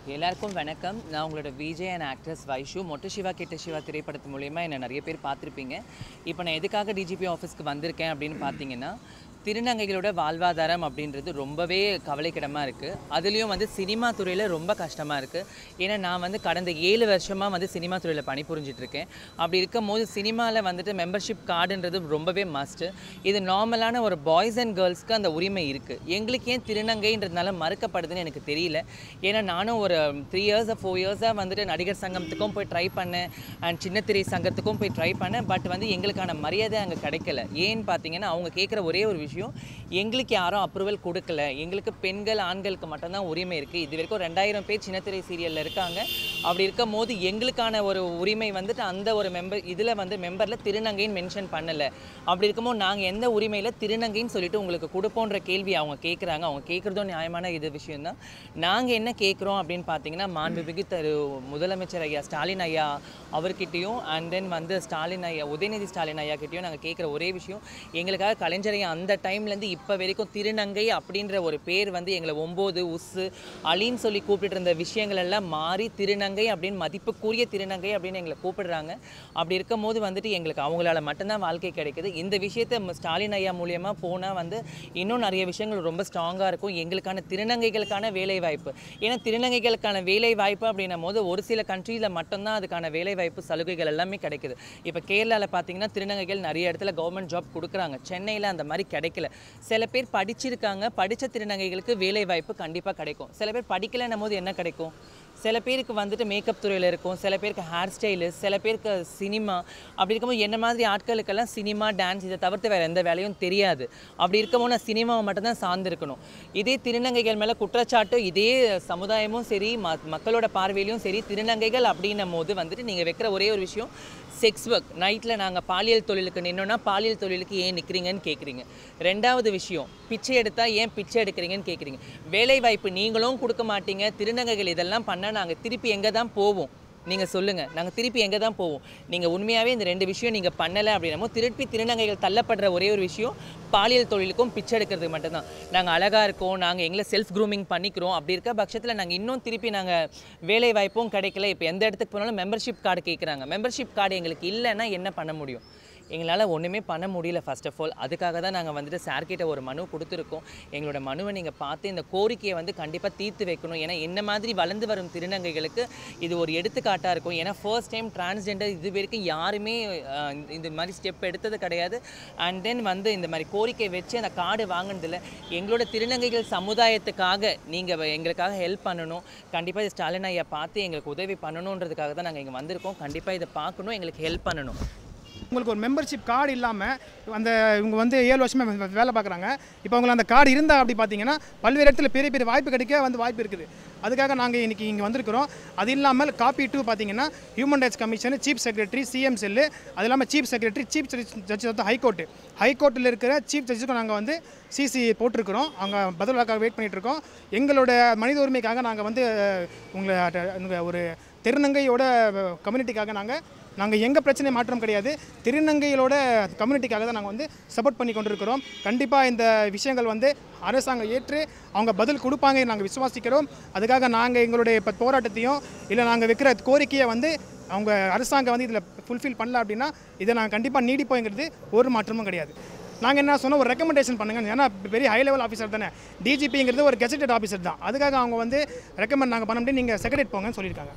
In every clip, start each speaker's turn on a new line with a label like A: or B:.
A: எல்லாருக்கும் வணக்கம் நான் உங்களோட விஜய் அண்ட் ஆக்ட்ரஸ் வைஷு மொட்டு சிவா கெட்ட சிவா திரைப்படத்து மூலயமா என்னை நிறைய பேர் பார்த்துருப்பீங்க இப்போ நான் எதுக்காக டிஜிபி ஆஃபீஸ்க்கு வந்திருக்கேன் அப்படின்னு பார்த்தீங்கன்னா திருநங்கைகளோட வாழ்வாதாரம் அப்படின்றது ரொம்பவே கவலைக்கிடமாக இருக்குது அதுலேயும் வந்து சினிமா துறையில் ரொம்ப கஷ்டமாக இருக்குது ஏன்னா நான் வந்து கடந்த ஏழு வருஷமாக வந்து சினிமா துறையில் பணிபுரிஞ்சிட்டு இருக்கேன் அப்படி இருக்கும் போது சினிமாவில் வந்துட்டு மெம்பர்ஷிப் கார்டுன்றது ரொம்பவே மஸ்ட்டு இது நார்மலான ஒரு பாய்ஸ் அண்ட் கேர்ள்ஸ்க்கு அந்த உரிமை இருக்குது எங்களுக்கு ஏன் திருநங்கைன்றதுனால மறுக்கப்படுதுன்னு எனக்கு தெரியல ஏன்னா நானும் ஒரு த்ரீ இயர்ஸாக ஃபோர் இயர்ஸாக வந்துட்டு நடிகர் சங்கத்துக்கும் போய் ட்ரை பண்ணேன் அண்ட் சின்னத்திரை சங்கத்துக்கும் போய் ட்ரை பண்ணேன் பட் வந்து எங்களுக்கான மரியாதை அங்கே கிடைக்கல ஏன்னு பார்த்தீங்கன்னா அவங்க கேட்குற ஒரே ஒரு விஷயம் எங்களுக்கு யாரும் அப்ரூவல் கொடுக்கல எங்களுக்கு பெண்கள் ஆண்களுக்கு மட்டும்தான் உரிமை இருக்குது இது வரைக்கும் ரெண்டாயிரம் பேர் சின்னத்திரை சீரியலில் இருக்காங்க அப்படி இருக்கும் போது எங்களுக்கான ஒரு உரிமை வந்துட்டு அந்த ஒரு மெம்பர் இதில் வந்து மெம்பரில் திருநங்கைன்னு மென்ஷன் பண்ணலை அப்படி இருக்கும்போது நாங்கள் எந்த உரிமையில் திருநங்கைன்னு சொல்லிட்டு உங்களுக்கு கொடுப்போன்ற கேள்வி அவங்க கேட்குறாங்க அவங்க கேட்குறதும் நியாயமான இது விஷயம்தான் நாங்கள் என்ன கேட்குறோம் அப்படின்னு பார்த்தீங்கன்னா மாண்புமிகு திரு முதலமைச்சர் ஐயா ஸ்டாலின் ஐயா அவர்கிட்டயும் அண்ட் தென் வந்து ஸ்டாலின் ஐயா உதயநிதி ஸ்டாலின் ஐயா கிட்டேயும் நாங்கள் கேட்குற ஒரே விஷயம் எங்களுக்காக கலைஞர் ஐயா அந்த டைம்லேருந்து இப்போ வரைக்கும் திருநங்கை அப்படின்ற ஒரு பேர் வந்து எங்களை ஒம்பது உஸ்ஸு அலின்னு சொல்லி கூப்பிட்டு இருந்த விஷயங்கள் எல்லாம் மாறி திருநங்கை அப்படின்னு மதிப்புக்குரிய திருநங்கை அப்படின்னு எங்களை கூப்பிடுறாங்க அப்படி இருக்கும் போது வந்துட்டு எங்களுக்கு அவங்களால மட்டும்தான் வாழ்க்கை கிடைக்குது இந்த விஷயத்தை ம- ஸ்டாலின் ஐயா மூலியமாக போனால் வந்து இன்னும் நிறைய விஷயங்கள் ரொம்ப ஸ்ட்ராங்காக இருக்கும் எங்களுக்கான திருநங்கைகளுக்கான வேலை வாய்ப்பு ஏன்னா திருநங்கைகளுக்கான வேலை வாய்ப்பு அப்படின்னும் போது ஒரு சில கண்ட்ரியில் மட்டும்தான் அதுக்கான வேலை வாய்ப்பு சலுகைகள் எல்லாமே கிடைக்குது இப்போ கேரளாவில் பார்த்தீங்கன்னா திருநங்கைகள் நிறைய இடத்துல கவர்மெண்ட் ஜாப் கொடுக்குறாங்க சென்னையில் அந்த மாதிரி கிடைக்கல சில பேர் படிச்சிருக்காங்க படித்த திருநங்கைகளுக்கு வேலை வாய்ப்பு கண்டிப்பாக கிடைக்கும் சில பேர் படிக்கலைன்னும் போது என்ன கிடைக்கும் சில பேருக்கு வந்துட்டு மேக்கப் துறையில் இருக்கும் சில பேருக்கு ஹேர் ஸ்டைலு சில பேருக்கு சினிமா அப்படி இருக்கும்போது என்ன மாதிரி ஆட்களுக்கெல்லாம் சினிமா டான்ஸ் இதை தவிர்த்து வேறு எந்த வேலையும் தெரியாது அப்படி இருக்கும்போது நான் சினிமாவை மட்டும்தான் சார்ந்திருக்கணும் இதே திருநங்கைகள் மேலே குற்றச்சாட்டு இதே சமுதாயமும் சரி ம மக்களோட பார்வையிலையும் சரி திருநங்கைகள் அப்படின்னும் போது வந்துட்டு நீங்கள் வைக்கிற ஒரே ஒரு விஷயம் செக்ஸ் ஒர்க் நைட்டில் நாங்கள் பாலியல் தொழிலுக்கு நின்னோன்னா பாலியல் தொழிலுக்கு ஏன் நிற்கிறீங்கன்னு கேட்குறீங்க ரெண்டாவது விஷயம் பிச்சை எடுத்தால் ஏன் பிச்சை எடுக்கிறீங்கன்னு கேட்குறீங்க வேலை வாய்ப்பு நீங்களும் கொடுக்க மாட்டீங்க திருநங்கைகள் இதெல்லாம் பண்ணால் நாங்கள் திருப்பி எங்கே தான் போவோம் நீங்கள் சொல்லுங்கள் நாங்கள் திருப்பி எங்கே தான் போவோம் நீங்கள் உண்மையாகவே இந்த ரெண்டு விஷயம் நீங்கள் பண்ணலை அப்படின்னமோ திருப்பி திருநங்கைகள் தள்ளப்படுற ஒரே ஒரு விஷயம் பாலியல் தொழிலுக்கும் பிச்சை எடுக்கிறதுக்கு மட்டும்தான் நாங்கள் அழகாக இருக்கோம் நாங்கள் எங்களை செல்ஃப் க்ரூமிங் பண்ணிக்கிறோம் அப்படி இருக்க பட்சத்தில் நாங்கள் இன்னும் திருப்பி நாங்கள் வேலை வாய்ப்பும் கிடைக்கல இப்போ எந்த இடத்துக்கு போனாலும் மெம்பர்ஷிப் கார்டு கேட்குறாங்க மெம்பர்ஷிப் கார்டு எங்களுக்கு இல்லைன்னா என்ன பண்ண முடியும் எங்களால் ஒன்றுமே பண்ண முடியல ஃபர்ஸ்ட் ஆஃப் ஆல் அதுக்காக தான் நாங்கள் வந்துட்டு சார்கிட்ட ஒரு மனு கொடுத்துருக்கோம் எங்களோட மனுவை நீங்கள் பார்த்து இந்த கோரிக்கையை வந்து கண்டிப்பாக தீர்த்து வைக்கணும் ஏன்னா என்ன மாதிரி வளர்ந்து வரும் திருநங்கைகளுக்கு இது ஒரு எடுத்துக்காட்டாக இருக்கும் ஏன்னா ஃபர்ஸ்ட் டைம் டிரான்ஸ்ஜெண்டர் இது வரைக்கும் யாருமே அஹ், இந்த- இந்த மாதிரி ஸ்டெப் எடுத்தது கிடையாது அண்ட் தென் வந்து இந்த மாதிரி கோரிக்கை வச்சு அந்த கார்டு வாங்கினதில் எங்களோட திருநங்கைகள் சமுதாயத்துக்காக நீங்கள் எங்களுக்காக ஹெல்ப் பண்ணணும் கண்டிப்பாக இது ஸ்டாலின் ஐயா பார்த்து எங்களுக்கு உதவி பண்ணணுன்றதுக்காக தான் நாங்கள் இங்கே வந்திருக்கோம் கண்டிப்பாக இதை பார்க்கணும் எங்களுக்கு ஹெல்ப் பண்ணணும்
B: உங்களுக்கு ஒரு மெம்பர்ஷிப் கார்டு இல்லாமல் அந்த இவங்க வந்து ஏழு வருஷமாக வே- வேலை பார்க்குறாங்க இப்போ உங்களுக்கு அந்த கார்டு இருந்தால் அப்படி பார்த்தீங்கன்னா பல்வேறு இடத்துல பெரிய பெரிய வாய்ப்பு கிடைக்க வந்து வாய்ப்பு இருக்குது அதுக்காக நாங்கள் இன்றைக்கி இங்கே வந்திருக்கிறோம் அது இல்லாமல் காப்பி டூ பார்த்தீங்கன்னா human rights commission chief secretary CM cell அது இல்லாமல் சீஃப் செக்ரட்டரி சீஃப் ஜட்ஜ் வந்து ஹைகோர்ட்டு ஹைகோர்ட்டில் இருக்கிற சீஃப் ஜட்ஜுக்கும் நாங்கள் வந்து சிசி போட்டிருக்கிறோம் அவங்க பதிலாக வெயிட் பண்ணிட்டு இருக்கோம் எங்களோட மனித உரிமைக்காக நாங்கள் வந்து அஹ், உங்களை அட்ட- உங்க ஒரு திருநங்கையோட கம்யூனிட்டிக்காக நாங்கள் நாங்கள் எங்கள் பிரச்சனை மாற்றம் கிடையாது திருநங்கைகளோட கம்யூனிட்டிக்காக தான் நாங்கள் வந்து சப்போர்ட் பண்ணி கொண்டிருக்கிறோம் கண்டிப்பாக இந்த விஷயங்கள் வந்து அரசாங்கம் ஏற்று அவங்க பதில் கொடுப்பாங்க நாங்கள் விசுவாசிக்கிறோம் அதுக்காக நாங்கள் எங்களுடைய இப்போ போராட்டத்தையும் இல்லை நாங்கள் வைக்கிற கோரிக்கையை வந்து அவங்க அரசாங்கம் வந்து இதில் ஃபுல்ஃபில் பண்ணல அப்படின்னா இதை நாங்கள் கண்டிப்பாக நீடிப்போங்கிறது ஒரு மாற்றமும் கிடையாது நாங்கள் என்ன சொன்னோம் ஒரு ரெக்கமெண்டேஷன் பண்ணுங்க ஏன்னா பெரிய ஹை லெவல் ஆஃபீஸர் தானே டிஜிபிங்கிறது ஒரு கெசட்டட் ஆஃபீஸர் தான் அதுக்காக அவங்க வந்து ரெக்கமெண்ட் நாங்கள் பண்ண முடியும் நீங்கள் செக்ரட்டரி போங்கன்னு சொல்லியிருக்காங்க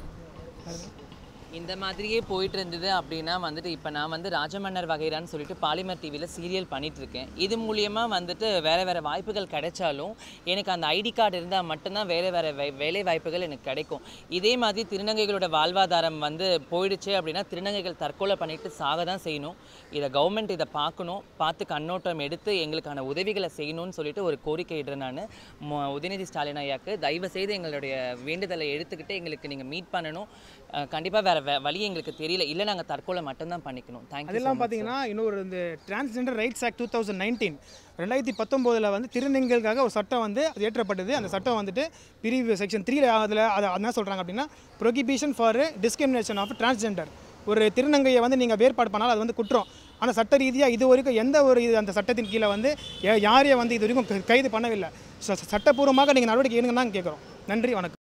A: இந்த மாதிரியே போயிட்டு இருந்தது அப்படின்னா வந்துட்டு இப்போ நான் வந்து ராஜமன்னர் வகைரான்னு சொல்லிட்டு பாலிமர் டிவியில் சீரியல் பண்ணிட்டு இருக்கேன் இது மூலியமாக வந்துட்டு வேறு வேறு வாய்ப்புகள் கிடைச்சாலும் எனக்கு அந்த ஐடி கார்டு இருந்தால் மட்டும்தான் வேறு வேறு வேலை வாய்ப்புகள் எனக்கு கிடைக்கும் இதே மாதிரி திருநங்கைகளோட வாழ்வாதாரம் வந்து போயிடுச்சு அப்படின்னா திருநங்கைகள் தற்கொலை பண்ணிட்டு சாக தான் செய்யணும் இதை கவர்மெண்ட் இதை பார்க்கணும் பார்த்து கண்ணோட்டம் எடுத்து எங்களுக்கான உதவிகளை செய்யணும்னு சொல்லிட்டு ஒரு கோரிக்கை இடுறேன் நான் உதயநிதி ஸ்டாலின் ஐயாக்கு தயவு செய்து எங்களுடைய வேண்டுதலை எடுத்துக்கிட்டு எங்களுக்கு நீங்கள் மீட் பண்ணணும் கண்டிப்பாக வேறு வழி எங்களுக்கு தெரியல இல்லை நாங்கள் தற்கொலை மட்டும்தான் பண்ணிக்கணும் தேங்க்யூ
B: அதெல்லாம் பார்த்தீங்கன்னா இன்னொரு இந்த transgender rights act two thousand nineteen ரெண்டாயிரத்தி பத்தொம்போதில் வந்து திருநங்கைகளுக்காக ஒரு சட்டம் வந்து அது ஏற்றப்பட்டது அந்த சட்டம் வந்துட்டு பிரிவு செக்ஷன் த்ரீல அதில் அதை என்ன சொல்கிறாங்க அப்படின்னா prohibition for discrimination of transgender ஒரு திருநங்கையை வந்து நீங்கள் வேறுபாடு பண்ணால் அது வந்து குற்றம் ஆனால் சட்ட ரீதியாக இது வரைக்கும் எந்த ஒரு இது அந்த சட்டத்தின் கீழே வந்து யா- யாரையும் வந்து இது வரைக்கும் க- கைது பண்ணவில்லை ச- சட்டப்பூர்வமாக நீங்கள் நடவடிக்கை எடுங்கன்னு தான் கேட்குறோம் நன்றி வணக்கம்